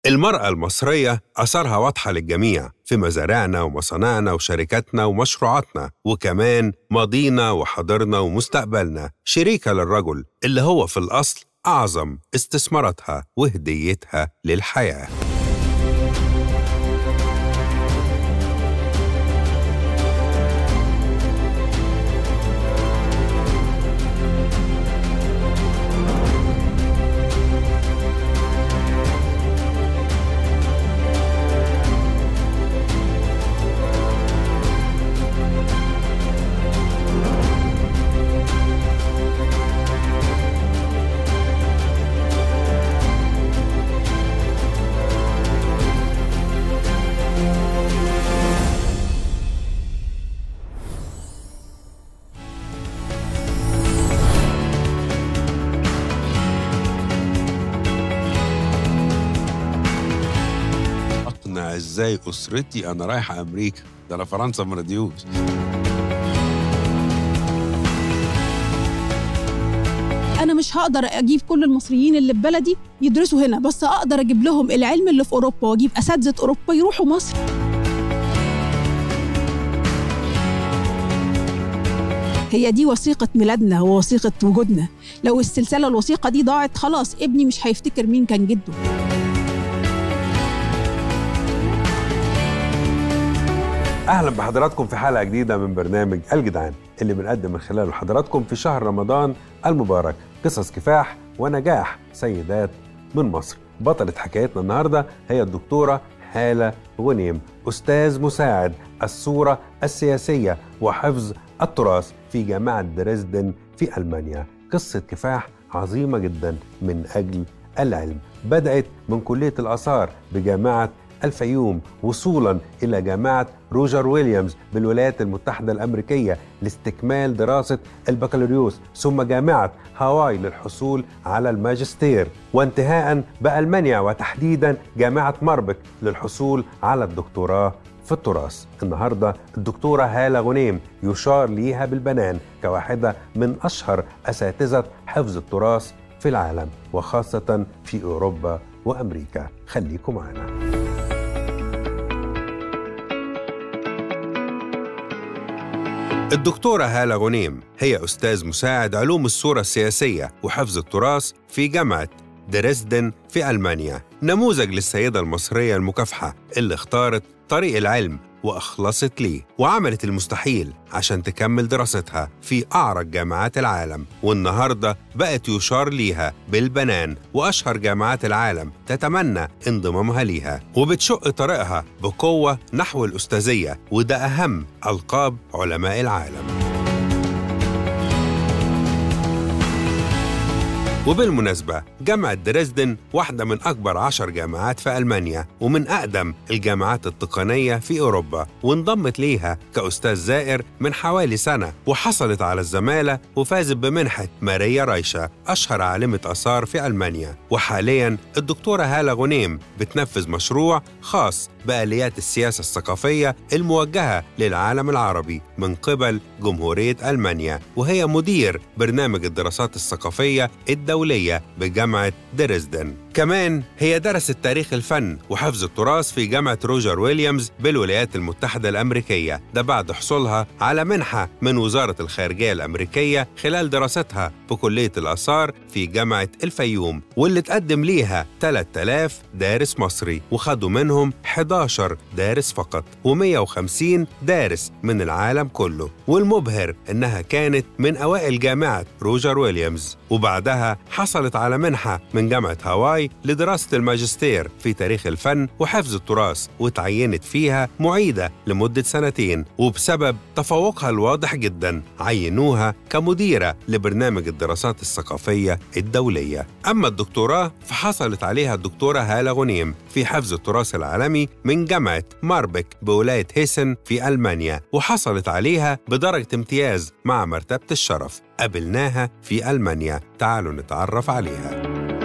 المرأة المصرية أثرها واضحة للجميع في مزارعنا ومصانعنا وشركاتنا ومشروعاتنا وكمان ماضينا وحاضرنا ومستقبلنا شريكة للرجل اللي هو في الأصل أعظم استثماراتها وهديتها للحياة اقنع ازاي اسرتي انا رايحه امريكا ده انا فرنسا ما رضيوش انا مش هقدر اجيب كل المصريين اللي في بلدي يدرسوا هنا بس اقدر اجيب لهم العلم اللي في اوروبا واجيب اساتذه اوروبا يروحوا مصر هي دي وثيقة ميلادنا ووثيقة وجودنا لو السلسلة الوثيقة دي ضاعت خلاص ابني مش هيفتكر مين كان جده اهلا بحضراتكم في حلقه جديده من برنامج الجدعان اللي بنقدم من خلاله لحضراتكم في شهر رمضان المبارك قصص كفاح ونجاح سيدات من مصر بطلة حكايتنا النهارده هي الدكتوره هاله غنيم استاذ مساعد الصوره السياسيه وحفظ التراث في جامعه دريسدن في المانيا قصه كفاح عظيمه جدا من اجل العلم بدات من كليه الاثار بجامعه الفيوم وصولا الى جامعه روجر ويليامز بالولايات المتحده الامريكيه لاستكمال دراسه البكالوريوس ثم جامعه هاواي للحصول على الماجستير وانتهاء بالمانيا وتحديدا جامعه ماربك للحصول على الدكتوراه في التراث النهاردة الدكتورة هالة غنيم يشار ليها بالبنان كواحدة من أشهر أساتذة حفظ التراث في العالم وخاصة في أوروبا وأمريكا خليكم معنا الدكتورة هالة غنيم هي أستاذ مساعد علوم الصورة السياسية وحفظ التراث في جامعة دريسدن في ألمانيا نموذج للسيدة المصرية المكافحة اللي اختارت طريق العلم وأخلصت ليه وعملت المستحيل عشان تكمل دراستها في أعرق جامعات العالم والنهاردة بقت يشار ليها بالبنان وأشهر جامعات العالم تتمنى انضمامها ليها وبتشق طريقها بقوة نحو الأستاذية وده أهم ألقاب علماء العالم وبالمناسبة جامعة دريسدن واحدة من أكبر عشر جامعات في ألمانيا ومن أقدم الجامعات التقنية في أوروبا وانضمت ليها كأستاذ زائر من حوالي سنة وحصلت على الزمالة وفازت بمنحة ماريا رايشا أشهر عالمة آثار في ألمانيا وحالياً الدكتورة هالة غنيم بتنفذ مشروع خاص بآليات السياسة الثقافية الموجهة للعالم العربي من قبل جمهورية ألمانيا وهي مدير برنامج الدراسات الثقافية الدولية بجامعة دريسدن كمان هي درست تاريخ الفن وحفظ التراث في جامعة روجر ويليامز بالولايات المتحدة الأمريكية ده بعد حصولها على منحة من وزارة الخارجية الأمريكية خلال دراستها بكلية الآثار في جامعة الفيوم واللي تقدم ليها 3000 دارس مصري وخدوا منهم 11 دارس فقط و150 دارس من العالم كله والمبهر إنها كانت من أوائل جامعة روجر ويليامز وبعدها حصلت على منحة من جامعة هاواي لدراسة الماجستير في تاريخ الفن وحفظ التراث وتعينت فيها معيدة لمدة سنتين وبسبب تفوقها الواضح جدا عينوها كمديرة لبرنامج الدراسات الثقافية الدولية أما الدكتوراه فحصلت عليها الدكتورة هالة غنيم في حفظ التراث العالمي من جامعة ماربك بولاية هيسن في ألمانيا وحصلت عليها بدرجة امتياز مع مرتبة الشرف قابلناها في ألمانيا تعالوا نتعرف عليها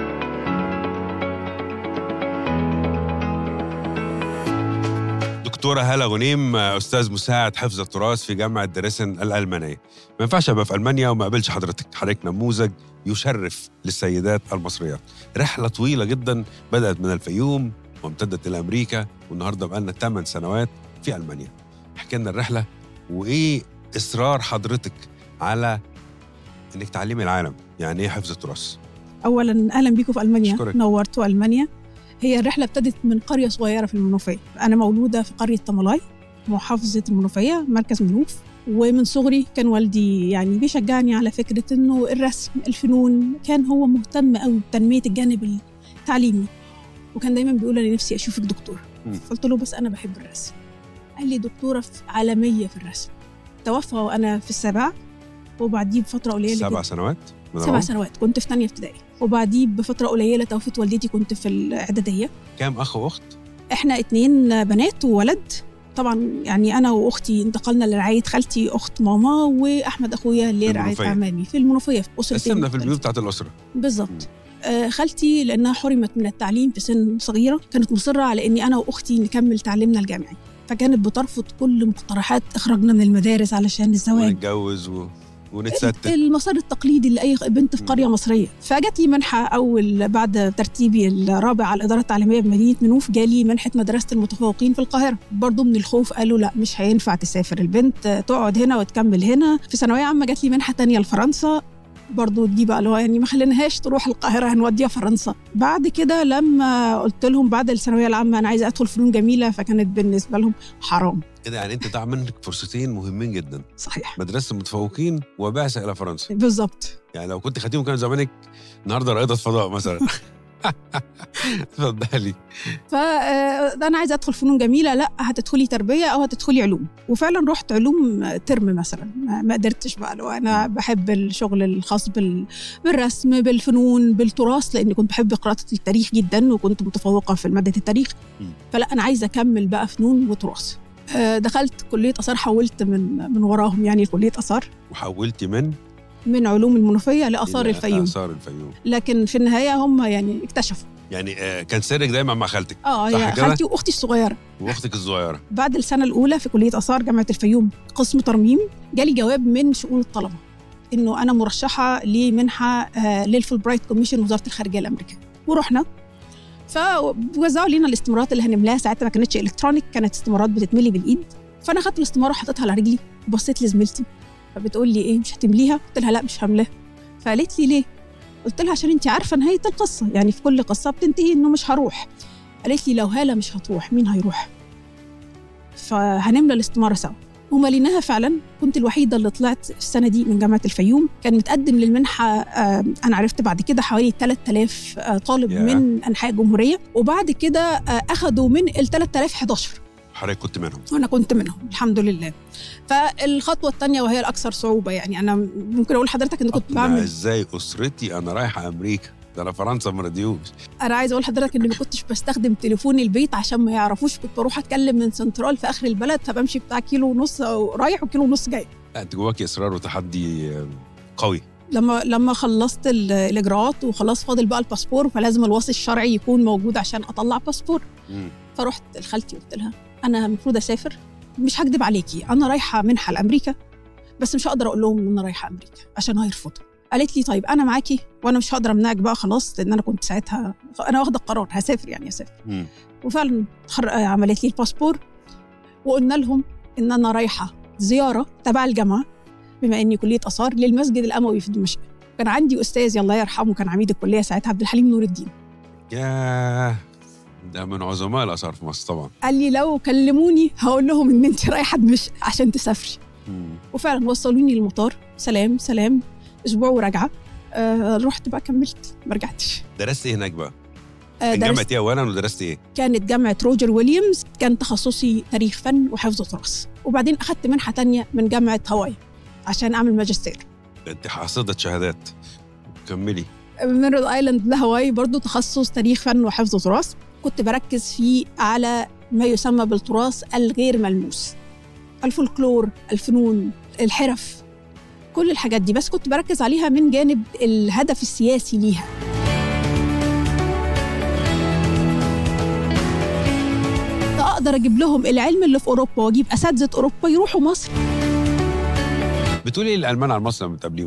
دكتورة هالة غنيم أستاذ مساعد حفظ التراث في جامعة دريسن الألمانية ما ينفعش أبقى في ألمانيا وما أقابلش حضرتك حضرتك نموذج يشرف للسيدات المصريات رحلة طويلة جدا بدأت من الفيوم وامتدت الى امريكا والنهارده بقالنا 8 سنوات في المانيا احكي لنا الرحله وايه اصرار حضرتك على انك تعلمي العالم يعني ايه حفظ التراث اولا اهلا بيكم في المانيا أشكرك. نورتوا المانيا هي الرحله ابتدت من قريه صغيره في المنوفيه انا مولوده في قريه طملاي محافظه المنوفيه مركز منوف ومن صغري كان والدي يعني بيشجعني على فكره انه الرسم الفنون كان هو مهتم قوي بتنميه الجانب التعليمي وكان دايما بيقول انا نفسي اشوفك دكتور مم. قلت له بس انا بحب الرسم قال لي دكتوره في عالميه في الرسم توفى وانا في السابعه وبعديه بفتره قليله سبع جداً. سنوات من سبع العمر؟ سنوات كنت في تانية ابتدائي وبعديه بفترة قليلة توفت والدتي كنت في الإعدادية كام اخ واخت إحنا اتنين بنات وولد طبعا يعني أنا وأختي انتقلنا لرعاية خالتي أخت ماما وأحمد أخويا لرعاية المنوفية. أعمامي في المنوفية في أسرتين قسمنا في مختلفة. البيوت بتاعت الاسره بالظبط آه، خالتي لأنها حرمت من التعليم في سن صغيرة كانت مصرة على إني أنا وأختي نكمل تعليمنا الجامعي فكانت بترفض كل مقترحات إخراجنا من المدارس علشان الزواج ونتجوز و... ونتستت المسار التقليدي لاي بنت في مم. قريه مصريه فجات لي منحه اول بعد ترتيبي الرابع على الاداره التعليميه بمدينه منوف جالي منحه مدرسه المتفوقين في القاهره برضو من الخوف قالوا لا مش هينفع تسافر البنت تقعد هنا وتكمل هنا في ثانويه عامه جات لي منحه تانية لفرنسا برضو دي بقى اللي هو يعني ما خليناهاش تروح القاهره هنوديها فرنسا بعد كده لما قلت لهم بعد الثانويه العامه انا عايزه ادخل فنون جميله فكانت بالنسبه لهم حرام كده يعني انت ضاع منك فرصتين مهمين جدا صحيح مدرسه المتفوقين وبعثه الى فرنسا بالظبط يعني لو كنت خدتيهم كان زمانك النهارده رائده فضاء مثلا اتفضلي فانا عايزه ادخل فنون جميله لا هتدخلي تربيه او هتدخلي علوم وفعلا رحت علوم ترم مثلا ما ما قدرتش بقى لو انا بحب الشغل الخاص بال... بالرسم بالفنون بالتراث لاني كنت بحب قراءه التاريخ جدا وكنت متفوقه في ماده التاريخ مم. فلا انا عايزه اكمل بقى فنون وتراث آه، دخلت كليه اثار حولت من من وراهم يعني كليه اثار وحولتي من من علوم المنوفيه لاثار إلى الفيوم اثار الفيوم لكن في النهايه هم يعني اكتشفوا يعني آه، كان سرك دايما مع خالتك اه صح يا كده؟ خالتي واختي الصغيره واختك الصغيره بعد السنة الأولى في كلية آثار جامعة الفيوم قسم ترميم جالي جواب من شؤون الطلبة إنه أنا مرشحة لمنحة آه، للفولبرايت كوميشن وزارة الخارجية الأمريكية ورحنا فوزعوا لنا الاستمارات اللي هنملاها ساعتها ما كانتش الكترونيك كانت استمارات بتتملي بالايد فانا خدت الاستماره وحطيتها على رجلي وبصيت لزميلتي فبتقول لي ايه مش هتمليها قلت لها لا مش هعملها فقالت لي ليه قلت لها عشان انت عارفه نهايه القصه يعني في كل قصه بتنتهي انه مش هروح قالت لي لو هاله مش هتروح مين هيروح فهنملى الاستماره سوا ومليناها فعلا كنت الوحيده اللي طلعت السنه دي من جامعه الفيوم كان متقدم للمنحه آه، انا عرفت بعد كده حوالي 3000 آه، طالب ياه. من انحاء الجمهوريه وبعد كده آه، اخذوا من ال 3000 11 حضرتك كنت منهم وانا كنت منهم الحمد لله فالخطوه الثانيه وهي الاكثر صعوبه يعني انا ممكن اقول لحضرتك ان كنت أقنع بعمل ازاي اسرتي انا رايحه امريكا ده انا فرنسا ما رضيوش انا عايزه اقول لحضرتك ان ما كنتش بستخدم تليفون البيت عشان ما يعرفوش كنت بروح اتكلم من سنترال في اخر البلد فبمشي بتاع كيلو ونص رايح وكيلو ونص جاي لا انت جواكي اصرار وتحدي آه، قوي لما لما خلصت ال- الاجراءات وخلاص فاضل بقى الباسبور فلازم الوصي الشرعي يكون موجود عشان اطلع باسبور مم. فرحت لخالتي قلت لها انا المفروض اسافر مش هكدب عليكي انا رايحه منحه لامريكا بس مش هقدر اقول لهم ان انا رايحه امريكا عشان هيرفضوا قالت لي طيب انا معاكي وانا مش هقدر امنعك بقى خلاص لان انا كنت ساعتها انا واخده القرار هسافر يعني هسافر مم. وفعلا خر- عملت لي الباسبور وقلنا لهم ان انا رايحه زياره تبع الجامعه بما اني كليه اثار للمسجد الاموي في دمشق كان عندي استاذ الله يرحمه كان عميد الكليه ساعتها عبد الحليم نور الدين ياه ده من عظماء الاثار في مصر طبعا قال لي لو كلموني هقول لهم ان انت رايحه دمشق عشان تسافري مم. وفعلا وصلوني للمطار سلام سلام اسبوع وراجعه آه رحت بقى كملت ما رجعتش درست ايه هناك بقى؟ آه كان درست جامعه ايه اولا ودرست ايه؟ كانت جامعة روجر ويليامز كان تخصصي تاريخ فن وحفظ تراث وبعدين أخدت منحة تانية من جامعة هاواي عشان أعمل ماجستير ده انت حاصده شهادات كملي من رود ايلاند لهاواي برضو تخصص تاريخ فن وحفظ تراث كنت بركز فيه على ما يسمى بالتراث الغير ملموس الفولكلور الفنون الحرف كل الحاجات دي بس كنت بركز عليها من جانب الهدف السياسي ليها اقدر اجيب لهم العلم اللي في اوروبا واجيب اساتذه اوروبا يروحوا مصر بتقولي ايه الالمان على مصر لما بتقابليهم؟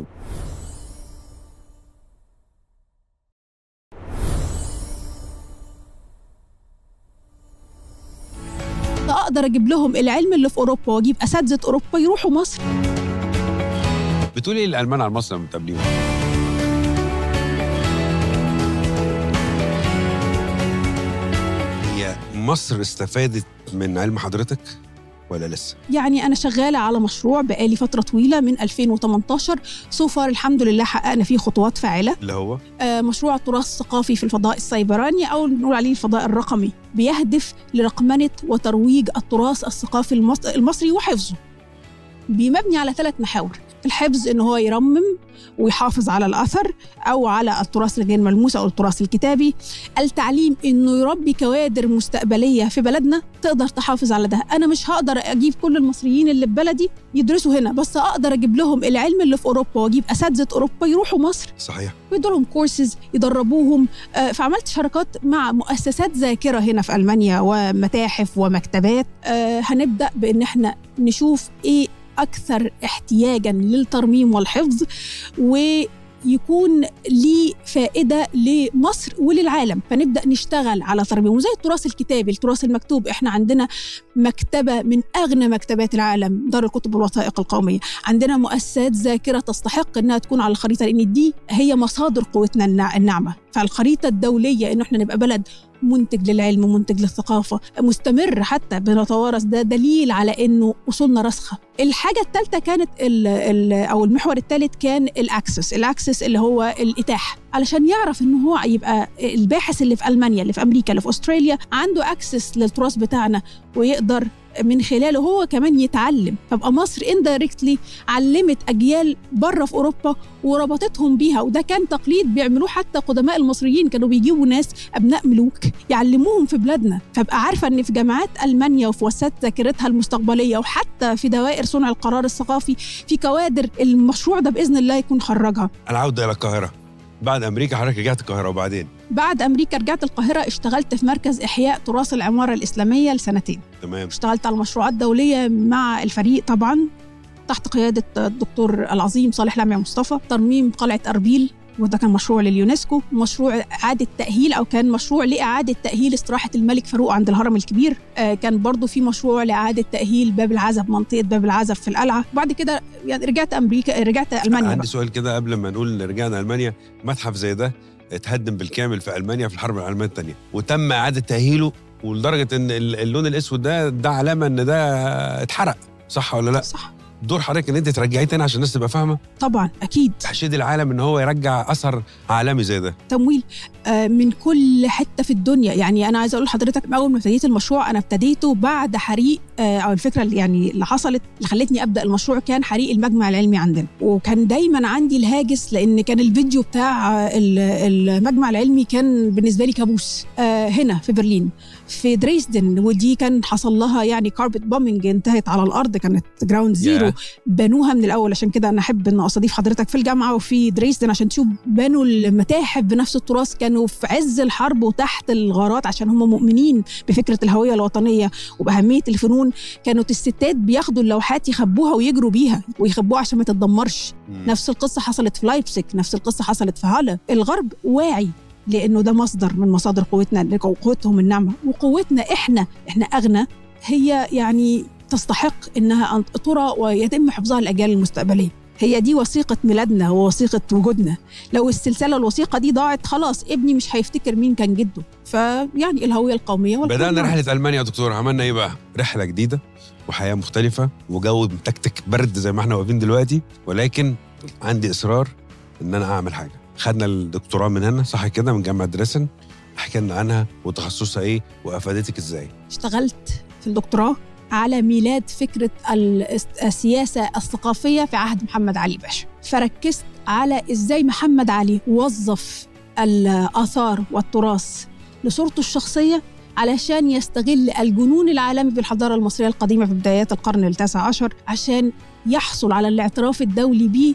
اقدر اجيب لهم العلم اللي في اوروبا واجيب اساتذه اوروبا يروحوا مصر بتقولي ايه الالمان على مصر لما بتقابليهم؟ هي مصر استفادت من علم حضرتك ولا لسه؟ يعني انا شغاله على مشروع بقالي فتره طويله من 2018 سوفر الحمد لله حققنا فيه خطوات فاعله اللي هو آه، مشروع التراث الثقافي في الفضاء السيبراني او نقول عليه الفضاء الرقمي بيهدف لرقمنه وترويج التراث الثقافي المص- المصري وحفظه بمبني على ثلاث محاور الحفظ ان هو يرمم ويحافظ على الاثر او على التراث الغير ملموس او التراث الكتابي التعليم انه يربي كوادر مستقبليه في بلدنا تقدر تحافظ على ده انا مش هقدر اجيب كل المصريين اللي في بلدي يدرسوا هنا بس اقدر اجيب لهم العلم اللي في اوروبا واجيب اساتذه اوروبا يروحوا مصر صحيح ويدوا لهم كورسز يدربوهم آه، فعملت شراكات مع مؤسسات ذاكره هنا في المانيا ومتاحف ومكتبات آه، هنبدا بان احنا نشوف ايه اكثر احتياجا للترميم والحفظ ويكون ليه فائده لمصر وللعالم فنبدا نشتغل على ترميم وزي التراث الكتابي التراث المكتوب احنا عندنا مكتبه من اغنى مكتبات العالم دار الكتب والوثائق القوميه عندنا مؤسسات ذاكره تستحق انها تكون على الخريطه لان دي هي مصادر قوتنا النع- الناعمه فالخريطه الدوليه انه احنا نبقى بلد منتج للعلم منتج للثقافه مستمر حتى بنتوارث ده دليل على انه اصولنا راسخه الحاجه الثالثه كانت ال ال او المحور الثالث كان الاكسس الاكسس اللي هو الاتاحه علشان يعرف ان هو يبقى الباحث اللي في المانيا اللي في امريكا اللي في استراليا عنده اكسس للتراث بتاعنا ويقدر من خلاله هو كمان يتعلم فبقى مصر اندايركتلي علمت اجيال بره في اوروبا وربطتهم بيها وده كان تقليد بيعملوه حتى قدماء المصريين كانوا بيجيبوا ناس ابناء ملوك يعلموهم في بلادنا فابقى عارفه ان في جامعات المانيا وفي وسات ذاكرتها المستقبليه وحتى في دوائر صنع القرار الثقافي في كوادر المشروع ده باذن الله يكون خرجها العوده الى القاهره بعد امريكا حضرتك رجعت القاهره وبعدين بعد امريكا رجعت القاهره اشتغلت في مركز احياء تراث العماره الاسلاميه لسنتين تمام اشتغلت على مشروعات دوليه مع الفريق طبعا تحت قياده الدكتور العظيم صالح لمعي مصطفى ترميم قلعه اربيل وده كان مشروع لليونسكو مشروع إعادة تأهيل أو كان مشروع لإعادة تأهيل استراحة الملك فاروق عند الهرم الكبير آه كان برضو في مشروع لإعادة تأهيل باب العزب منطقة باب العزب في القلعة بعد كده يعني رجعت أمريكا رجعت ألمانيا عندي بقى. سؤال كده قبل ما نقول رجعنا المانيا متحف زي ده اتهدم بالكامل في المانيا في الحرب العالميه الثانيه وتم اعاده تاهيله ولدرجه ان ال- اللون الاسود ده ده علامه ان ده اتحرق صح ولا لا صح دور حضرتك ان انت ترجعيه تاني عشان الناس تبقى فاهمه طبعا أكيد تحشيد العالم ان هو يرجع اثر عالمي زي ده تمويل آه، من كل حته في الدنيا يعني انا عايزه اقول لحضرتك اول ما ابتديت المشروع انا ابتديته بعد حريق آه، او الفكره اللي يعني اللي حصلت اللي خلتني ابدا المشروع كان حريق المجمع العلمي عندنا وكان دايما عندي الهاجس لان كان الفيديو بتاع آه، ال- المجمع العلمي كان بالنسبه لي كابوس آه، هنا في برلين في دريسدن ودي كان حصل لها يعني كاربت بومينج انتهت على الارض كانت جراوند زيرو ياه. بنوها من الاول عشان كده انا احب ان استضيف حضرتك في الجامعه وفي دريسدن عشان تشوف بنوا المتاحف بنفس التراث كانوا في عز الحرب وتحت الغارات عشان هم مؤمنين بفكره الهويه الوطنيه وباهميه الفنون كانت الستات بياخدوا اللوحات يخبوها ويجروا بيها ويخبوها عشان ما تتدمرش مم. نفس القصه حصلت في لايبسك نفس القصه حصلت في هالا الغرب واعي لانه ده مصدر من مصادر قوتنا قوتهم الناعمه وقوتنا احنا احنا اغنى هي يعني تستحق انها أن ترى ويتم حفظها الاجيال المستقبليه هي دي وثيقة ميلادنا ووثيقة وجودنا لو السلسلة الوثيقة دي ضاعت خلاص ابني مش هيفتكر مين كان جده فيعني الهوية القومية والقوة بدانا الناعمة. رحله المانيا يا دكتور عملنا ايه بقى رحله جديده وحياه مختلفه وجو متكتك برد زي ما احنا واقفين دلوقتي ولكن عندي اصرار ان انا اعمل حاجه خدنا الدكتوراه من هنا صح كده من جامعه دريسن احكي لنا عنها وتخصصها ايه وافادتك ازاي اشتغلت في الدكتوراه على ميلاد فكرة ال- السياسة الثقافية في عهد محمد علي باشا فركزت على إزاي محمد علي وظف الآثار والتراث لصورته الشخصية علشان يستغل الجنون العالمي بالحضارة المصرية القديمة في بدايات القرن التاسع عشر عشان يحصل على الاعتراف الدولي بيه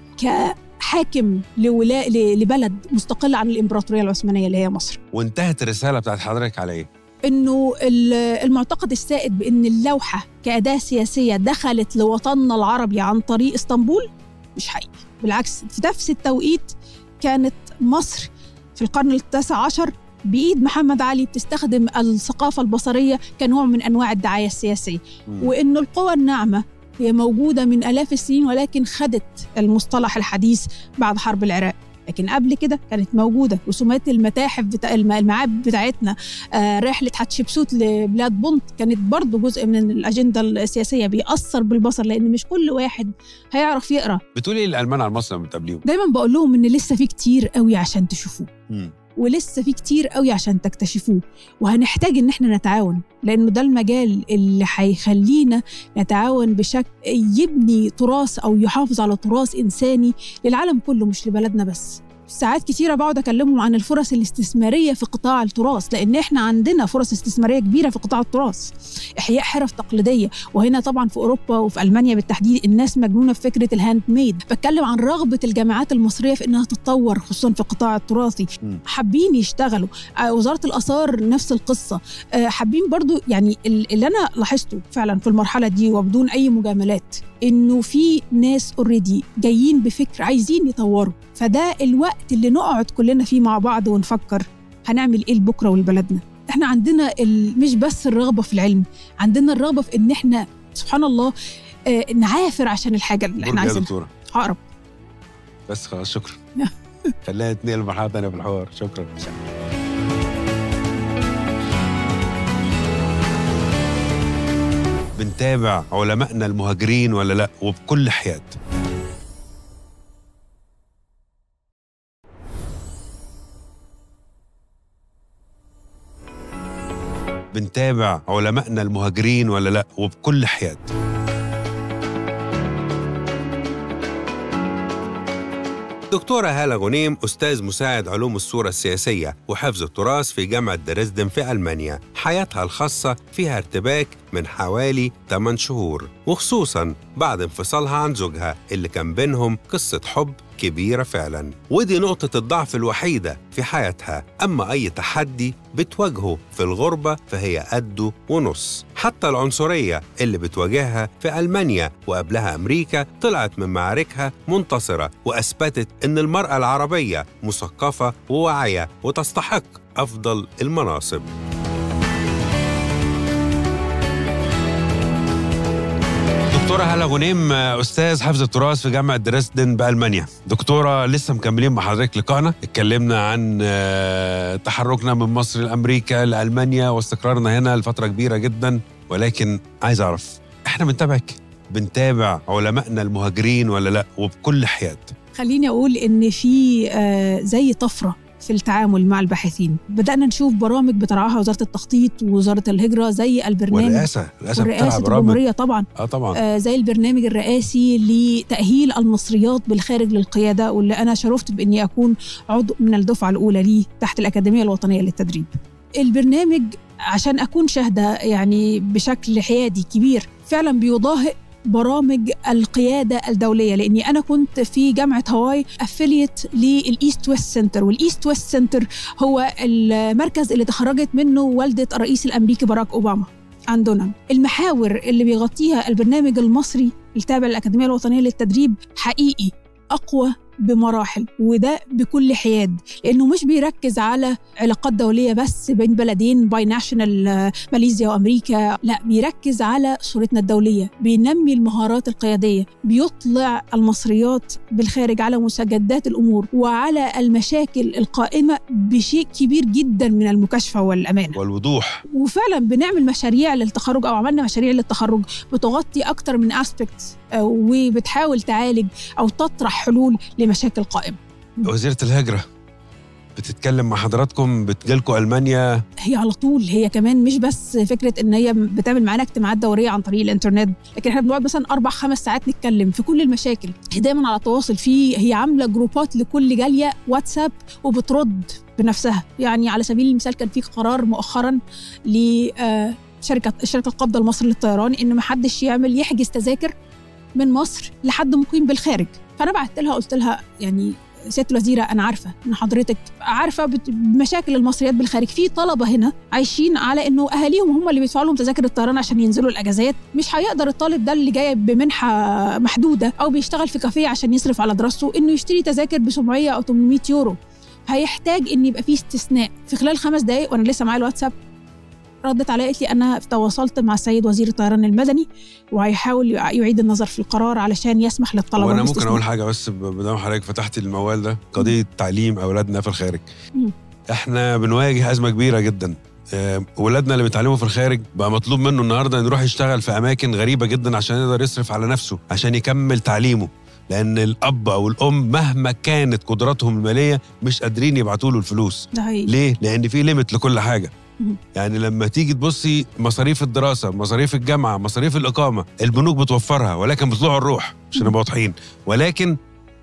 كحاكم لولا... ل- لبلد مستقل عن الإمبراطورية العثمانية اللي هي مصر وانتهت الرساله بتاعت حضرتك على ايه انه ال- المعتقد السائد بان اللوحه كاداه سياسيه دخلت لوطننا العربي عن طريق اسطنبول مش حقيقي بالعكس في نفس التوقيت كانت مصر في القرن التاسع عشر بايد محمد علي بتستخدم الثقافه البصريه كنوع من انواع الدعايه السياسيه وانه القوى الناعمه هي موجوده من الاف السنين ولكن خدت المصطلح الحديث بعد حرب العراق لكن قبل كده كانت موجوده رسومات المتاحف بتاع المعابد بتاعتنا آه رحله حتشبسوت لبلاد بونت كانت برضو جزء من الاجنده السياسيه بيأثر بالبصر لان مش كل واحد هيعرف يقرا بتقولي الالمان على مصر لما بتقابليهم دايما بقول لهم ان لسه في كتير قوي عشان تشوفوه ولسه في كتير قوي عشان تكتشفوه وهنحتاج ان احنا نتعاون لانه ده المجال اللي هيخلينا نتعاون بشكل يبني تراث او يحافظ على تراث انساني للعالم كله مش لبلدنا بس ساعات كتيرة بقعد أكلمهم عن الفرص الاستثمارية في قطاع التراث لأن إحنا عندنا فرص استثمارية كبيرة في قطاع التراث إحياء حرف تقليدية وهنا طبعا في أوروبا وفي ألمانيا بالتحديد الناس مجنونة في فكرة الهاند ميد بتكلم عن رغبة الجامعات المصرية في إنها تتطور خصوصا في القطاع التراثي حابين يشتغلوا وزارة الآثار نفس القصة حابين برضو يعني اللي أنا لاحظته فعلا في المرحلة دي وبدون أي مجاملات انه في ناس اوريدي جايين بفكر عايزين يطوروا فده الوقت اللي نقعد كلنا فيه مع بعض ونفكر هنعمل ايه لبكره ولبلدنا احنا عندنا مش بس الرغبه في العلم عندنا الرغبه في ان احنا سبحان الله آه نعافر عشان الحاجه اللي احنا عايزينها هقرب بس خلاص شكرا خلينا نتنقل لمرحله ثانيه في الحوار شكرا بنتابع علمائنا المهاجرين ولا لا وبكل حياد بنتابع علمائنا المهاجرين ولا لا وبكل حياد دكتورة هالة غنيم أستاذ مساعد علوم الصورة السياسية وحفظ التراث في جامعة دريسدن في ألمانيا حياتها الخاصة فيها ارتباك من حوالي 8 شهور وخصوصا بعد انفصالها عن زوجها اللي كان بينهم قصة حب كبيرة فعلا ودي نقطة الضعف الوحيدة في حياتها أما أي تحدي بتواجهه في الغربة فهي قده ونص حتى العنصرية اللي بتواجهها في ألمانيا وقبلها أمريكا طلعت من معاركها منتصرة وأثبتت إن المرأة العربية مثقفة وواعية وتستحق أفضل المناصب دكتورة هلا غنيم أستاذ حفظ التراث في جامعة دريسدن بألمانيا دكتورة لسه مكملين مع حضرتك لقائنا اتكلمنا عن تحركنا من مصر لأمريكا لألمانيا واستقرارنا هنا لفترة كبيرة جدا ولكن عايز أعرف احنا بنتابعك بنتابع علمائنا المهاجرين ولا لا وبكل حياد خليني أقول إن في زي طفرة في التعامل مع الباحثين بدأنا نشوف برامج بترعاها وزارة التخطيط ووزارة الهجرة زي البرنامج والرئاسة الرئاسة والرئاسة الجمهورية طبعا اه طبعا آه زي البرنامج الرئاسي لتأهيل المصريات بالخارج للقيادة واللي أنا شرفت بإني أكون عضو من الدفعة الأولى ليه تحت الأكاديمية الوطنية للتدريب البرنامج عشان أكون شاهدة يعني بشكل حيادي كبير فعلا بيضاهئ برامج القياده الدوليه لاني انا كنت في جامعه هاواي افليت للايست ويست سنتر والايست ويست سنتر هو المركز اللي تخرجت منه والده الرئيس الامريكي باراك اوباما عندنا المحاور اللي بيغطيها البرنامج المصري التابع للاكاديميه الوطنيه للتدريب حقيقي اقوى بمراحل وده بكل حياد لانه مش بيركز على علاقات دوليه بس بين بلدين باي ناشونال ماليزيا وامريكا لا بيركز على صورتنا الدوليه بينمي المهارات القياديه بيطلع المصريات بالخارج على مستجدات الامور وعلى المشاكل القائمه بشيء كبير جدا من المكاشفه والامانه والوضوح وفعلا بنعمل مشاريع للتخرج او عملنا مشاريع للتخرج بتغطي اكتر من اسبكت وبتحاول تعالج او تطرح حلول لمشاكل قائمه. وزيره الهجره بتتكلم مع حضراتكم بتجيلكم المانيا هي على طول هي كمان مش بس فكره ان هي بتعمل معانا اجتماعات دوريه عن طريق الانترنت لكن احنا بنقعد مثلا اربع خمس ساعات نتكلم في كل المشاكل هي دايما على تواصل في هي عامله جروبات لكل جاليه واتساب وبترد بنفسها يعني على سبيل المثال كان في قرار مؤخرا ل شركه شركه القبضه المصري للطيران ان ما حدش يعمل يحجز تذاكر من مصر لحد مقيم بالخارج فانا بعت لها قلت لها يعني سياده الوزيره انا عارفه ان حضرتك عارفه بمشاكل المصريات بالخارج في طلبه هنا عايشين على انه اهاليهم هم اللي بيدفعوا لهم تذاكر الطيران عشان ينزلوا الاجازات مش هيقدر الطالب ده اللي جاي بمنحه محدوده او بيشتغل في كافيه عشان يصرف على دراسته انه يشتري تذاكر ب 700 او 800 يورو هيحتاج ان يبقى فيه استثناء في خلال خمس دقائق وانا لسه معايا الواتساب ردت عليا قالت لي انا تواصلت مع السيد وزير الطيران المدني وهيحاول يعيد النظر في القرار علشان يسمح للطلبه وانا ممكن بالاستثناء. اقول حاجه بس بدل حضرتك فتحت الموال ده قضيه تعليم اولادنا في الخارج مم. احنا بنواجه ازمه كبيره جدا آه، ولادنا اللي بيتعلموا في الخارج بقى مطلوب منه النهارده انه يروح يشتغل في اماكن غريبه جدا عشان يقدر يصرف على نفسه عشان يكمل تعليمه لان الاب او الام مهما كانت قدراتهم الماليه مش قادرين يبعتوا له الفلوس ده حقيقي ليه لان في ليميت لكل حاجه مم. يعني لما تيجي تبصي مصاريف الدراسه مصاريف الجامعه مصاريف الاقامه البنوك بتوفرها ولكن بطلوع الروح عشان مم. نبقى واضحين ولكن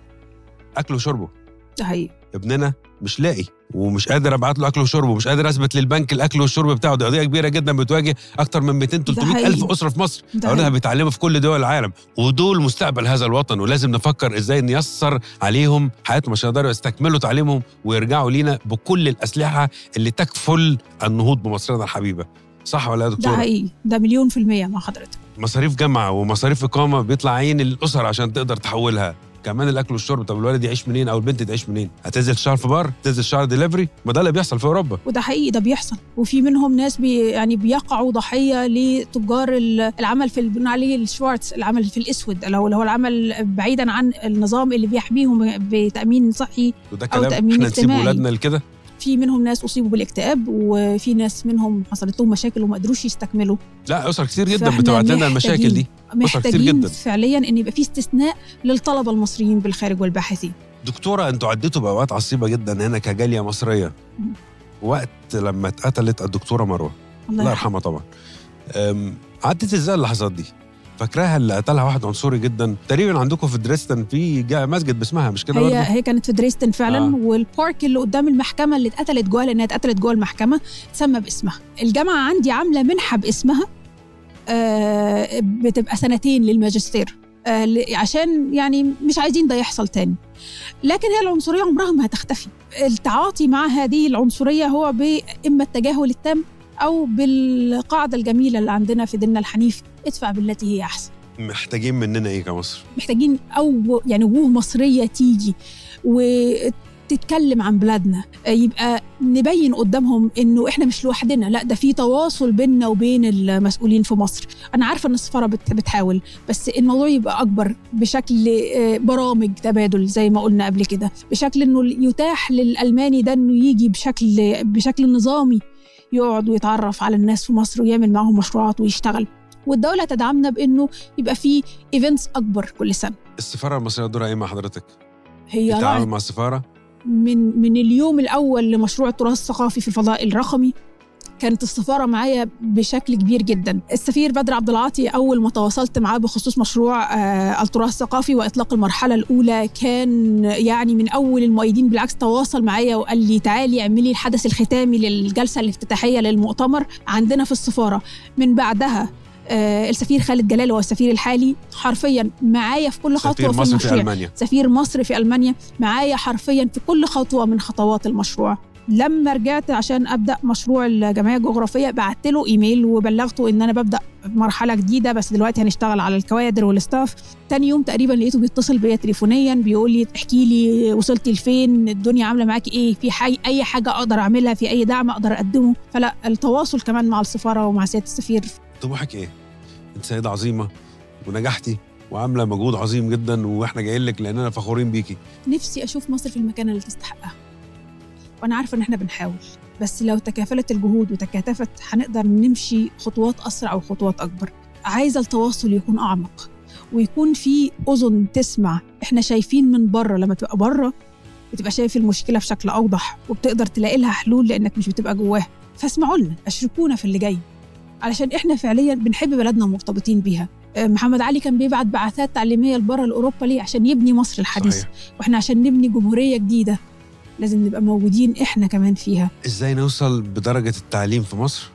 اكله وشربه ده حقيقي ابننا مش لاقي ومش قادر ابعت له اكل وشرب ومش قادر اثبت للبنك الاكل والشرب بتاعه دي قضيه كبيره جدا بتواجه اكتر من 200 300 الف حقيقي. اسره في مصر ده اولادها حقيقي. بيتعلموا في كل دول العالم ودول مستقبل هذا الوطن ولازم نفكر ازاي نيسر عليهم حياتهم عشان يقدروا يستكملوا تعليمهم ويرجعوا لينا بكل الاسلحه اللي تكفل النهوض بمصرنا الحبيبه صح ولا يا ده دكتوره حقيقي ده مليون في المية مع حضرتك مصاريف جامعه ومصاريف اقامه بيطلع عين الاسر عشان تقدر تحولها كمان الاكل والشرب طب الولد يعيش منين او البنت تعيش منين هتنزل تشتغل في بار تنزل تشتغل ديليفري ما ده اللي بيحصل في اوروبا وده حقيقي ده بيحصل وفي منهم ناس بي يعني بيقعوا ضحيه لتجار ال- العمل في اللي بنقول عليه الشوارتز العمل في الاسود اللي هو اللي هو العمل بعيدا عن النظام اللي بيحميهم بتامين صحي وده أو كلام تأمين احنا نسيب اجتماعي. ولادنا لكده في منهم ناس اصيبوا بالاكتئاب وفي ناس منهم حصلت لهم مشاكل وما قدروش يستكملوا لا اسر كتير جدا فإحنا بتبعت لنا المشاكل محتاجين- دي كتير محتاجين جدا. فعليا ان يبقى في استثناء للطلبه المصريين بالخارج والباحثين دكتوره انتوا عديتوا باوقات عصيبه جدا هنا كجاليه مصريه مم. وقت لما اتقتلت الدكتوره مروه الله الله يرحمها طبعا أم، عدت ازاي اللحظات دي فاكراها اللي قتلها واحد عنصري جدا تقريبا عندكم في دريستن في جا- مسجد باسمها مش كده هي برضه هي كانت في دريستن فعلا آه. آه. والبارك اللي قدام المحكمه اللي اتقتلت جوه لانها اتقتلت جوه المحكمه اتسمى باسمها الجامعه عندي عامله منحه باسمها آه بتبقى سنتين للماجستير آه ل- عشان يعني مش عايزين ده يحصل تاني لكن هي العنصريه عمرها ما هتختفي التعاطي مع هذه العنصريه هو باما التجاهل التام او بالقاعده الجميله اللي عندنا في ديننا الحنيف ادفع بالتي هي احسن محتاجين مننا ايه كمصر محتاجين او يعني وجوه مصريه تيجي وتتكلم عن بلادنا يبقى نبين قدامهم انه احنا مش لوحدنا لا ده في تواصل بيننا وبين المسؤولين في مصر انا عارفه ان السفاره بت- بتحاول بس الموضوع يبقى اكبر بشكل آه، برامج تبادل زي ما قلنا قبل كده بشكل انه يتاح للالماني ده انه يجي بشكل بشكل نظامي يقعد ويتعرف على الناس في مصر ويعمل معاهم مشروعات ويشتغل والدوله تدعمنا بانه يبقى في ايفنتس اكبر كل سنه السفاره المصريه دورها ايه مع حضرتك هي التعامل راعت مع السفاره من من اليوم الاول لمشروع التراث الثقافي في الفضاء الرقمي كانت السفارة معايا بشكل كبير جدا السفير بدر عبد العاطي أول ما تواصلت معاه بخصوص مشروع آه التراث الثقافي وإطلاق المرحلة الأولى كان يعني من أول المؤيدين بالعكس تواصل معايا وقال لي تعالي اعملي الحدث الختامي للجلسة الافتتاحية للمؤتمر عندنا في السفارة من بعدها آه السفير خالد جلال هو السفير الحالي حرفيا معايا في كل خطوة سفير في مصر في المشروع المانيا سفير مصر في المانيا معايا حرفيا في كل خطوه من خطوات المشروع لما رجعت عشان ابدا مشروع الجمعيه الجغرافيه بعت له ايميل وبلغته ان انا ببدا مرحله جديده بس دلوقتي هنشتغل على الكوادر والستاف تاني يوم تقريبا لقيته بيتصل بيا تليفونيا بيقول لي احكي لي وصلتي لفين الدنيا عامله معاكي ايه في حي اي حاجه اقدر اعملها في اي دعم اقدر اقدمه فلا التواصل كمان مع السفاره ومع سياده السفير طموحك ايه انت سيده عظيمه ونجحتي وعامله مجهود عظيم جدا واحنا جايين لك لاننا فخورين بيكي نفسي اشوف مصر في المكان اللي تستحقها وانا عارفه ان احنا بنحاول بس لو تكافلت الجهود وتكاتفت هنقدر نمشي خطوات اسرع وخطوات اكبر عايزه التواصل يكون اعمق ويكون في اذن تسمع احنا شايفين من بره لما تبقى بره بتبقى شايف المشكله بشكل اوضح وبتقدر تلاقي لها حلول لانك مش بتبقى جواها فاسمعوا لنا اشركونا في اللي جاي علشان احنا فعليا بنحب بلدنا ومرتبطين بيها آه، محمد علي كان بيبعت بعثات تعليميه لبره لاوروبا ليه عشان يبني مصر الحديثه صحيح واحنا عشان نبني جمهوريه جديده لازم نبقى موجودين احنا كمان فيها ازاي نوصل بدرجه التعليم في مصر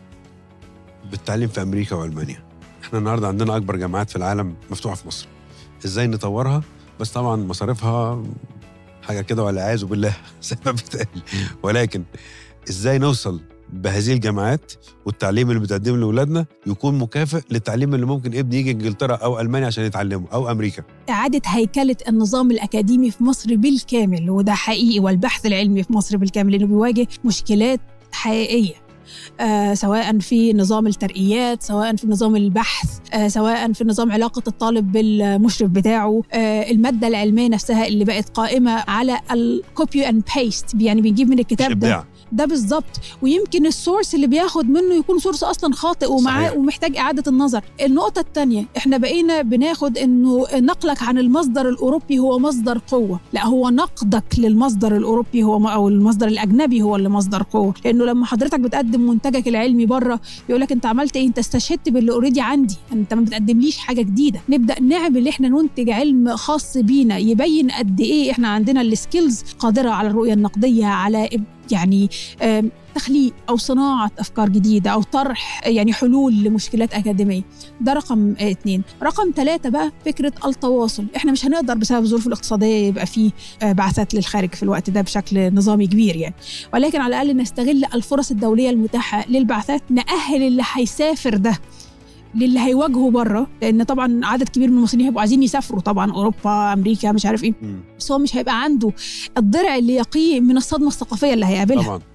بالتعليم في امريكا والمانيا احنا النهارده عندنا اكبر جامعات في العالم مفتوحه في مصر ازاي نطورها بس طبعا مصاريفها حاجه كده والعياذ بالله زي ما بيتقال ولكن ازاي نوصل بهذه الجامعات والتعليم اللي بتقدمه لاولادنا يكون مكافئ للتعليم اللي ممكن ابني يجي انجلترا او المانيا عشان يتعلمه او امريكا إعادة هيكلة النظام الأكاديمي في مصر بالكامل وده حقيقي والبحث العلمي في مصر بالكامل لأنه بيواجه مشكلات حقيقية آه سواء في نظام الترقيات سواء في نظام البحث آه سواء في نظام علاقة الطالب بالمشرف بتاعه آه المادة العلمية نفسها اللي بقت قائمة على الكوبي اند بيست يعني بنجيب من مش الكتاب ده ابداع ده بالظبط ويمكن السورس اللي بياخد منه يكون سورس اصلا خاطئ ومعاه صحيح. ومحتاج اعاده النظر النقطه الثانيه احنا بقينا بناخد انه نقلك عن المصدر الاوروبي هو مصدر قوه لا هو نقدك للمصدر الاوروبي هو م- او المصدر الاجنبي هو اللي مصدر قوه لانه لما حضرتك بتقدم منتجك العلمي بره بيقول لك انت عملت ايه انت استشهدت باللي اوريدي عندي انت ما بتقدمليش حاجه جديده نبدا نعمل احنا ننتج علم خاص بينا يبين قد ايه احنا عندنا السكيلز قادره على الرؤيه النقديه على إب- يعني آم، تخليق او صناعه افكار جديده او طرح يعني حلول لمشكلات اكاديميه ده رقم آه، اتنين رقم ثلاثة بقى فكرة التواصل احنا مش هنقدر بسبب الظروف الاقتصادية يبقى فيه آه، بعثات للخارج في الوقت ده بشكل نظامي كبير يعني ولكن على الأقل نستغل الفرص الدولية المتاحة للبعثات نأهل اللي هيسافر ده للي هيواجهه بره لان طبعا عدد كبير من المصريين هيبقوا عايزين يسافروا طبعا اوروبا امريكا مش عارف ايه مم. بس هو مش هيبقى عنده الضرع اللي يقيه من الصدمه الثقافيه اللي هيقابلها طبعا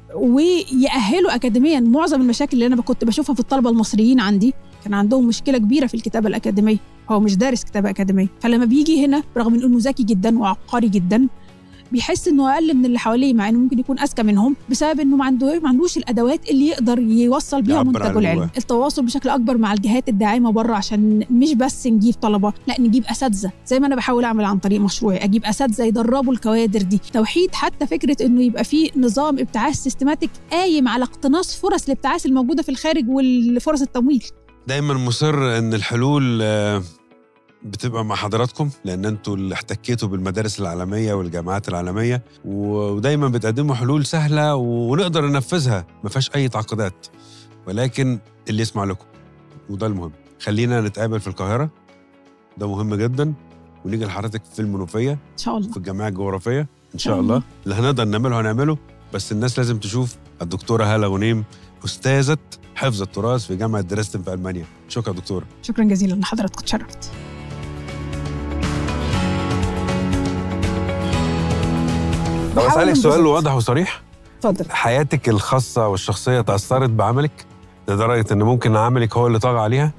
ويأهلوا أكاديميا معظم المشاكل اللي أنا كنت بشوفها في الطلبة المصريين عندي كان عندهم مشكلة كبيرة في الكتابة الأكاديمية هو مش دارس كتابة أكاديمية فلما بيجي هنا برغم إنه ذكي جدا وعبقري جدا بيحس انه اقل من اللي حواليه مع انه ممكن يكون اذكى منهم بسبب انه ما عنده ما عندوش الادوات اللي يقدر يوصل بيها يعبر عن منتجه اللي العلمي جواه. التواصل بشكل اكبر مع الجهات الداعمه بره عشان مش بس نجيب طلبه لا نجيب اساتذه زي ما انا بحاول اعمل عن طريق مشروعي اجيب اساتذه يدربوا الكوادر دي توحيد حتى فكره انه يبقى في نظام ابتعاث سيستماتيك قايم على اقتناص فرص الابتعاث الموجوده في الخارج والفرص التمويل دايما مصر ان الحلول آه، بتبقى مع حضراتكم لان انتوا اللي احتكيتوا بالمدارس العالميه والجامعات العالميه ودايما بتقدموا حلول سهله ونقدر ننفذها ما فيهاش اي تعقيدات ولكن اللي يسمع لكم وده المهم خلينا نتقابل في القاهره ده مهم جدا ونيجي لحضرتك في المنوفيه ان شاء الله في الجامعه الجغرافيه ان شاء شاء الله الله. اللي هنقدر نعمله هنعمله بس الناس لازم تشوف الدكتوره هاله غنيم استاذه حفظ التراث في جامعه دريسدن في المانيا شكرا دكتوره شكرا جزيلا لحضرتك اتشرفت لو بحاول اسالك سؤال أنبسط. واضح وصريح اتفضل حياتك الخاصه والشخصيه تاثرت بعملك لدرجه ان ممكن عملك هو اللي طغى عليها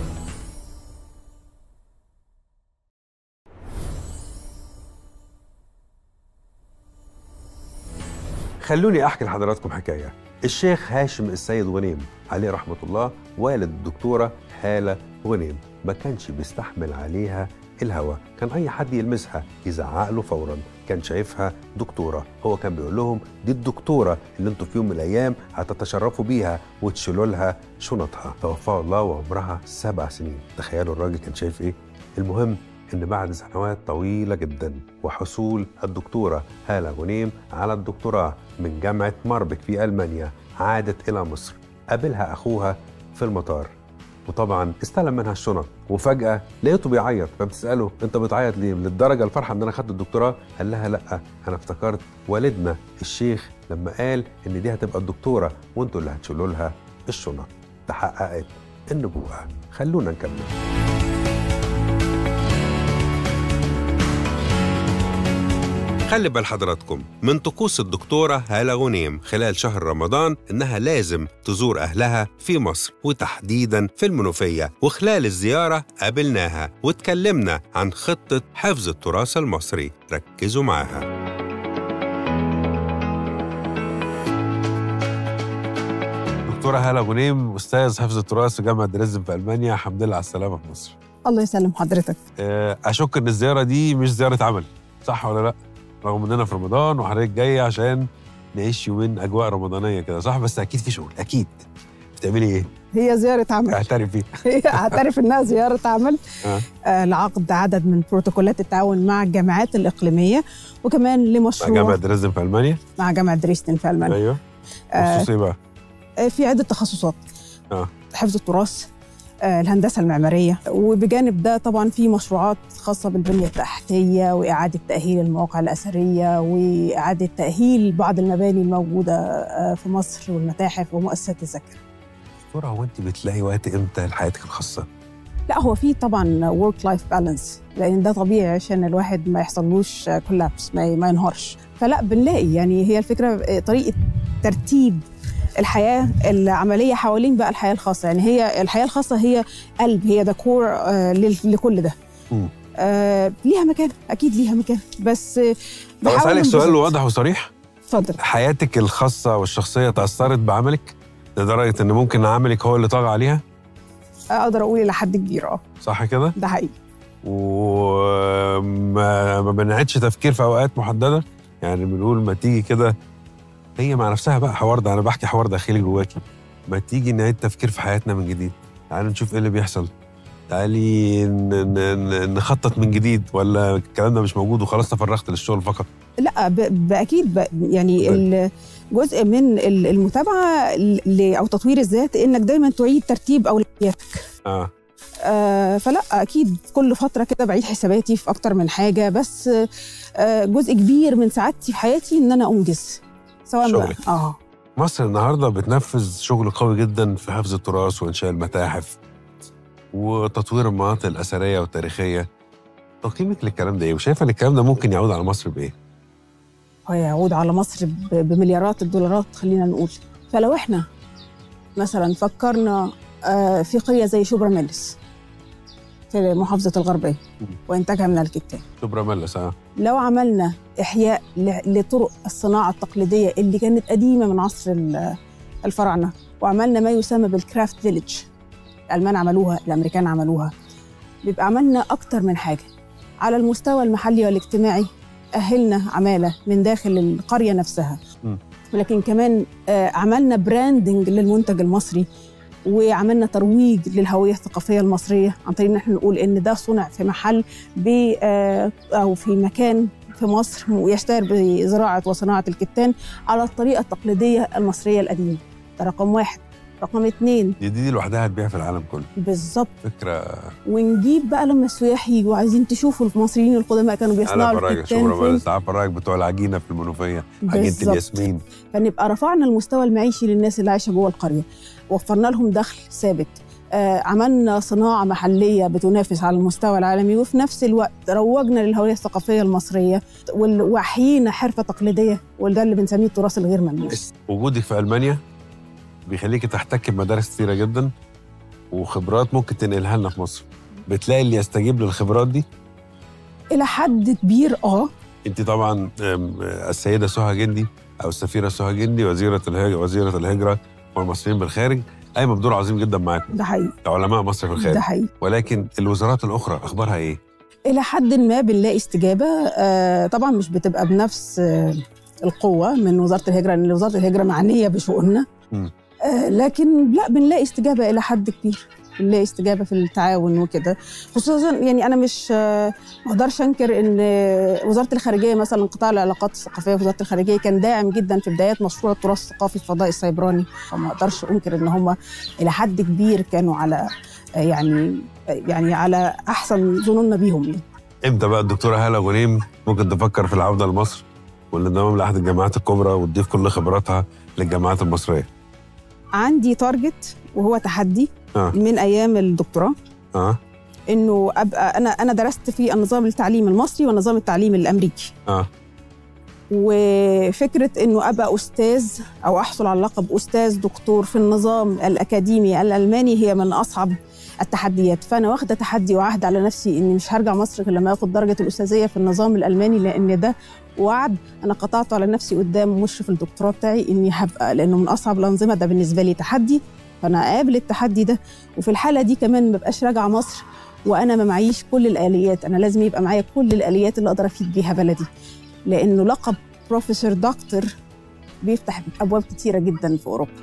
خلوني احكي لحضراتكم حكايه الشيخ هاشم السيد غنيم عليه رحمه الله والد الدكتوره هاله غنيم ما كانش بيستحمل عليها الهوى كان اي حد يلمسها يزعق له فورا كان شايفها دكتوره هو كان بيقول لهم دي الدكتوره اللي انتوا في يوم من الايام هتتشرفوا بيها وتشيلوا لها شنطها توفاها الله وعمرها سبع سنين تخيلوا الراجل كان شايف ايه المهم ان بعد سنوات طويله جدا وحصول الدكتوره هاله غنيم على الدكتوراه من جامعه ماربك في المانيا عادت الى مصر قابلها اخوها في المطار وطبعا استلم منها الشنط وفجاه لقيته بيعيط فبتساله انت بتعيط ليه للدرجه الفرحه ان انا خدت الدكتوراه قال لها لا انا افتكرت والدنا الشيخ لما قال ان دي هتبقى الدكتوره وانتوا اللي هتشيلوا لها الشنط تحققت النبوءه خلونا نكمل خلي بال حضراتكم من طقوس الدكتورة هالة غنيم خلال شهر رمضان إنها لازم تزور أهلها في مصر وتحديدا في المنوفية وخلال الزيارة قابلناها واتكلمنا عن خطة حفظ التراث المصري ركزوا معاها دكتورة هالة غنيم أستاذ حفظ التراث في جامعة دريسدن في ألمانيا الحمد لله على السلامة في مصر الله يسلم حضرتك آه، اشك ان الزياره دي مش زياره عمل صح ولا لا رغم اننا في رمضان وحضرتك جايه عشان نعيش يومين اجواء رمضانيه كده صح بس اكيد في شغل اكيد بتعملي ايه هي زيارة عمل اعترفي أعترف إنها زيارة عمل آه. آه لعقد عدد من بروتوكولات التعاون مع الجامعات الإقليمية وكمان مع لمشروع جامعه دريسدن في المانيا مع جامعة دريسدن في ألمانيا ايوه آه بخصوص ايه بقى آه، في عدة تخصصات آه. حفظ التراث آه، الهندسه المعماريه وبجانب ده طبعا في مشروعات خاصه بالبنيه التحتيه واعاده تاهيل المواقع الاثريه واعاده تاهيل بعض المباني الموجوده آه، في مصر والمتاحف ومؤسسات الذاكره دكتوره هو انت بتلاقي وقت امتى لحياتك الخاصه؟ لا هو في طبعا ورك لايف بالانس لان ده طبيعي عشان الواحد ما يحصلوش كولابس ما ما ينهارش فلا بنلاقي يعني هي الفكره طريقه ترتيب الحياه العمليه حوالين بقى الحياه الخاصه يعني هي الحياه الخاصه هي قلب هي ديكور آه لل- لكل ده مم. آه ليها مكان اكيد ليها مكان بس آه، طب بحاول اسالك سؤال انبسط. واضح وصريح اتفضل حياتك الخاصه والشخصيه تاثرت بعملك لدرجه ان ممكن عملك هو اللي طغى عليها اقدر اقول الى حد كبير اه صح كده؟ ده حقيقي وما ما بنعيدش تفكير في اوقات محدده يعني بنقول ما تيجي كده هي مع نفسها بقى حوار ده انا بحكي حوار داخلي جواكي ما تيجي نعيد تفكير في حياتنا من جديد تعالي نشوف ايه اللي بيحصل تعالي ن- ن- نخطط من جديد ولا الكلام ده مش موجود وخلاص تفرغت للشغل فقط لا ب- باكيد ب- يعني طيب. ال- جزء من ال- المتابعه ل- او تطوير الذات انك دايما تعيد ترتيب اولوياتك اه آه فلا اكيد كل فتره كده بعيد حساباتي في اكتر من حاجه بس آه جزء كبير من سعادتي في حياتي ان انا انجز سواء بقى شغلك. اه مصر النهارده بتنفذ شغل قوي جدا في حفظ التراث وانشاء المتاحف وتطوير المناطق الاثريه والتاريخيه تقييمك للكلام ده ايه وشايفه ان الكلام ده ممكن يعود على مصر بايه؟ هيعود على مصر ب- بمليارات الدولارات خلينا نقول فلو احنا مثلا فكرنا آه في قريه زي شبرا ميلس في محافظه الغربيه مم. وانتاجها من الكتان شبرا ملس اه لو عملنا إحياء ل- لطرق الصناعة التقليدية اللي كانت قديمة من عصر ال- الفراعنة وعملنا ما يسمى بالكرافت فيليج الألمان عملوها الأمريكان عملوها بيبقى عملنا أكتر من حاجة على المستوى المحلي والاجتماعي أهلنا عمالة من داخل القرية نفسها م. ولكن كمان آه، عملنا براندنج للمنتج المصري وعملنا ترويج للهوية الثقافية المصرية عن طريق إن احنا نقول إن ده صنع في محل ب آه، أو في مكان في مصر ويشتهر بزراعة وصناعة الكتان على الطريقة التقليدية المصرية القديمة ده رقم واحد رقم اتنين دي دي لوحدها هتبيع في العالم كله بالظبط فكره ونجيب بقى لما السياح يجوا عايزين تشوفوا المصريين القدماء كانوا انا بيصنعوا فراج الكتان شبرا فين ملس عارف فراج بتوع العجينه في المنوفيه عجينه بالظبط. الياسمين فنبقى رفعنا المستوى المعيشي للناس اللي عايشه جوه القريه وفرنا لهم دخل ثابت آه عملنا صناعه محليه بتنافس على المستوى العالمي وفي نفس الوقت روجنا للهويه الثقافيه المصريه وال- وحيينا حرفه تقليديه وده اللي بنسميه التراث الغير ملموس وجودك في المانيا بيخليكي تحتكي بمدارس كتيره جدا وخبرات ممكن تنقلها لنا في مصر بتلاقي اللي يستجيب للخبرات دي الى حد كبير اه انت طبعا أم، السيده سهى جندي او السفيره سهى جندي وزيره الهجره وزيره الهجره والمصريين بالخارج قايمه بدور عظيم جدا معاكم ده حقيقي كعلماء مصر في ده الخارج حقيقي ولكن الوزارات الاخرى اخبارها ايه؟ الى حد ما بنلاقي استجابه آه طبعا مش بتبقى بنفس آه القوه من وزاره الهجره لان وزاره الهجره معنيه بشؤوننا مم. آه لكن لا بنلاقي استجابه الى حد كبير بنلاقي استجابه في التعاون وكده خصوصا يعني انا مش آه، ما اقدرش انكر ان آه، وزاره الخارجيه مثلا قطاع العلاقات الثقافيه في وزاره الخارجيه كان داعم جدا في بدايات مشروع التراث الثقافي في الفضاء السيبراني فما اقدرش انكر ان هم الى حد كبير كانوا على آه، يعني آه، يعني على احسن ظنوننا بيهم يعني. امتى بقى الدكتوره هاله غنيم ممكن تفكر في العوده لمصر والانضمام لاحد الجامعات الكبرى وتضيف كل خبراتها للجامعات المصريه؟ عندي تارجت وهو تحدي آه. من ايام الدكتوراه اه انه ابقى انا انا درست في النظام التعليمي المصري والنظام التعليمي الامريكي اه وفكره انه ابقى استاذ او احصل على لقب استاذ دكتور في النظام الاكاديمي الالماني هي من اصعب التحديات فانا واخده تحدي وعهد على نفسي اني مش هرجع مصر غير لما اخد درجه الاستاذيه في النظام الالماني لان ده وعد انا قطعته على نفسي قدام مشرف الدكتوراه بتاعي اني هبقى لانه من اصعب الانظمه ده بالنسبه لي تحدي فانا اقابل التحدي ده وفي الحاله دي كمان ما بقاش راجعه مصر وانا ما معيش كل الاليات انا لازم يبقى معايا كل الاليات اللي اقدر افيد بيها بلدي لانه لقب بروفيسور دكتور بيفتح ابواب كتيره جدا في اوروبا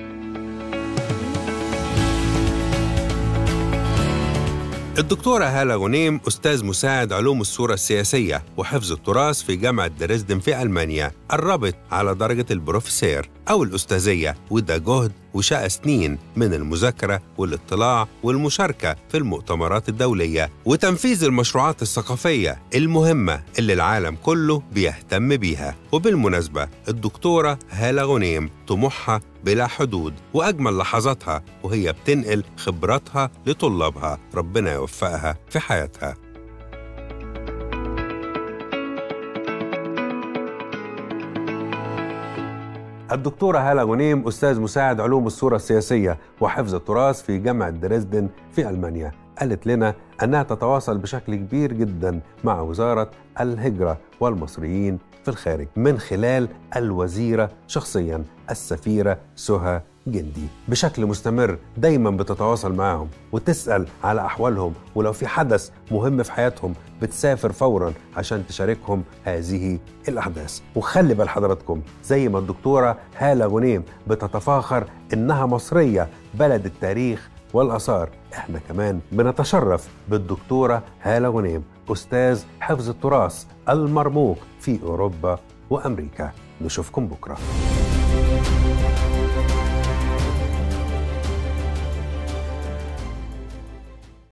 الدكتورة هالة غنيم أستاذ مساعد علوم الصورة السياسية وحفظ التراث في جامعة دريسدن في ألمانيا قربت على درجة البروفيسير أو الأستاذية وده جهد وشقى سنين من المذاكرة والاطلاع والمشاركة في المؤتمرات الدولية وتنفيذ المشروعات الثقافية المهمة اللي العالم كله بيهتم بيها وبالمناسبة الدكتورة هالة غنيم طموحها بلا حدود وأجمل لحظاتها وهي بتنقل خبراتها لطلابها ربنا يوفقها في حياتها الدكتورة هالة غنيم أستاذ مساعد علوم الصورة السياسية وحفظ التراث في جامعة دريسدن في ألمانيا قالت لنا أنها تتواصل بشكل كبير جدا مع وزارة الهجرة والمصريين في الخارج من خلال الوزيرة شخصيا السفيرة سهى جندي بشكل مستمر دايما بتتواصل معهم وتسأل على أحوالهم ولو في حدث مهم في حياتهم بتسافر فورا عشان تشاركهم هذه الأحداث وخلي بال حضراتكم زي ما الدكتورة هالة غنيم بتتفاخر إنها مصرية بلد التاريخ والآثار احنا كمان بنتشرف بالدكتورة هالة غنيم أستاذ حفظ التراث المرموق في أوروبا وأمريكا نشوفكم بكره